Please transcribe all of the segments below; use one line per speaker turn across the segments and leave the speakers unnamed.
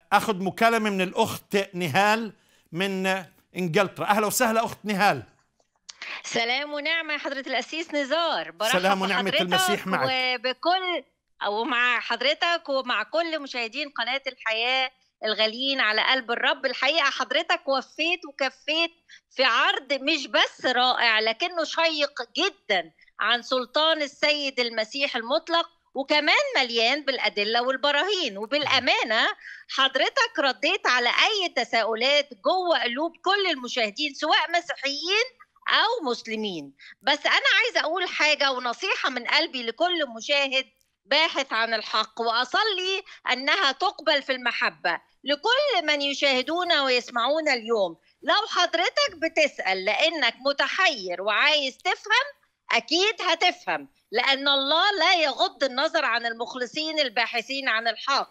اخذ مكالمه من الاخت نهال من انجلترا اهلا وسهلا اخت نهال
سلام ونعمة يا حضرة الأسيس نزار برحب
سلام ونعمة
بحضرتك
المسيح معك.
وبكل أو مع حضرتك ومع كل مشاهدين قناة الحياة الغاليين على قلب الرب الحقيقة حضرتك وفيت وكفيت في عرض مش بس رائع لكنه شيق جدا عن سلطان السيد المسيح المطلق وكمان مليان بالأدلة والبراهين وبالأمانة حضرتك رديت على أي تساؤلات جوه قلوب كل المشاهدين سواء مسيحيين أو مسلمين بس أنا عايزة أقول حاجة ونصيحة من قلبي لكل مشاهد باحث عن الحق وأصلي أنها تقبل في المحبة لكل من يشاهدونا ويسمعونا اليوم لو حضرتك بتسأل لأنك متحير وعايز تفهم أكيد هتفهم لأن الله لا يغض النظر عن المخلصين الباحثين عن الحق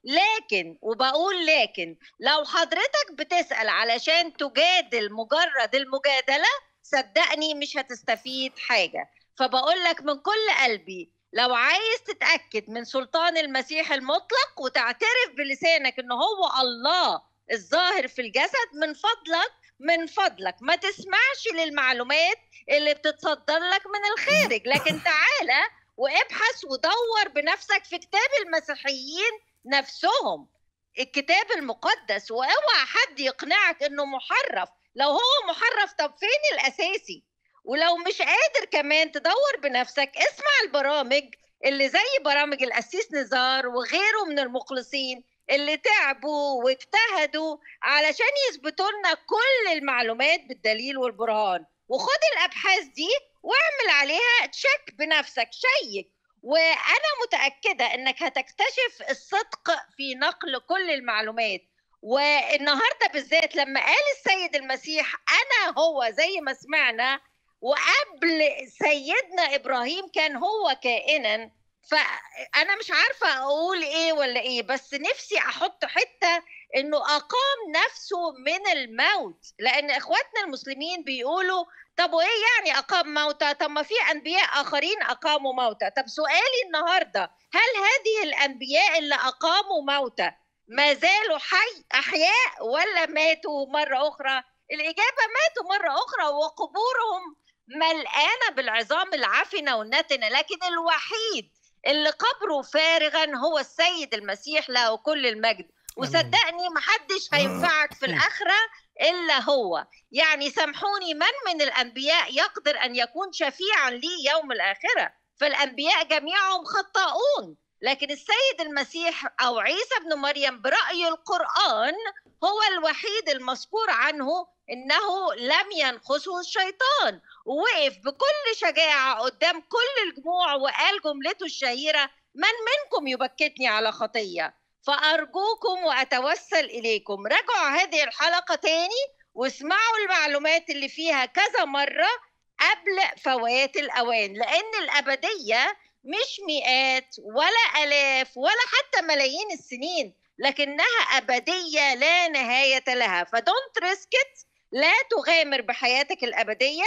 لكن وبقول لكن لو حضرتك بتسأل علشان تجادل مجرد المجادلة صدقني مش هتستفيد حاجة فبقول لك من كل قلبي لو عايز تتأكد من سلطان المسيح المطلق وتعترف بلسانك ان هو الله الظاهر في الجسد من فضلك من فضلك ما تسمعش للمعلومات اللي بتتصدر لك من الخارج لكن تعالى وابحث ودور بنفسك في كتاب المسيحيين نفسهم الكتاب المقدس واوعى حد يقنعك انه محرف لو هو محرف طب فين الاساسي ولو مش قادر كمان تدور بنفسك اسمع البرامج اللي زي برامج القسيس نزار وغيره من المخلصين اللي تعبوا واجتهدوا علشان يثبتوا لنا كل المعلومات بالدليل والبرهان وخد الابحاث دي واعمل عليها تشيك بنفسك شيك وانا متاكده انك هتكتشف الصدق في نقل كل المعلومات والنهارده بالذات لما قال السيد المسيح انا هو زي ما سمعنا وقبل سيدنا ابراهيم كان هو كائنا فانا مش عارفه اقول ايه ولا ايه بس نفسي احط حته انه اقام نفسه من الموت لان اخواتنا المسلمين بيقولوا طب وايه يعني اقام موتى طب ما في انبياء اخرين اقاموا موتى طب سؤالي النهارده هل هذه الانبياء اللي اقاموا موتى ما زالوا حي احياء ولا ماتوا مره اخرى الاجابه ماتوا مره اخرى وقبورهم ملقانه بالعظام العفنه والنتنه لكن الوحيد اللي قبره فارغا هو السيد المسيح له كل المجد وصدقني محدش هينفعك في الاخره الا هو يعني سامحوني من من الانبياء يقدر ان يكون شفيعا لي يوم الاخره فالانبياء جميعهم خطاؤون لكن السيد المسيح او عيسى ابن مريم براي القران هو الوحيد المذكور عنه انه لم ينقصه الشيطان ووقف بكل شجاعه قدام كل الجموع وقال جملته الشهيره من منكم يبكتني على خطيه فارجوكم واتوسل اليكم راجعوا هذه الحلقه تاني واسمعوا المعلومات اللي فيها كذا مره قبل فوات الاوان لان الابديه مش مئات ولا الاف ولا حتى ملايين السنين لكنها ابديه لا نهايه لها فدونت ريسكت لا تغامر بحياتك الابديه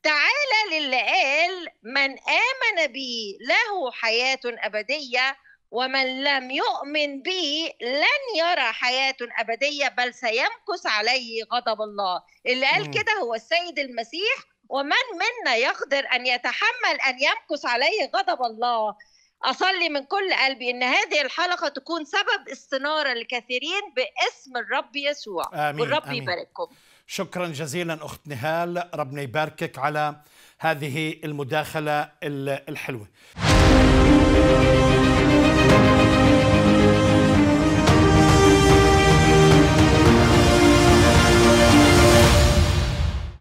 تعالى للي قال من امن بي له حياه ابديه ومن لم يؤمن بي لن يرى حياه ابديه بل سيمكث عليه غضب الله اللي قال كده هو السيد المسيح ومن منا يقدر ان يتحمل ان يمكث عليه غضب الله اصلي من كل قلبي ان هذه الحلقه تكون سبب استناره لكثيرين باسم الرب يسوع
آمين
والرب
آمين.
يبارككم
شكرا جزيلا اخت نهال ربنا يباركك على هذه المداخله ال- الحلوه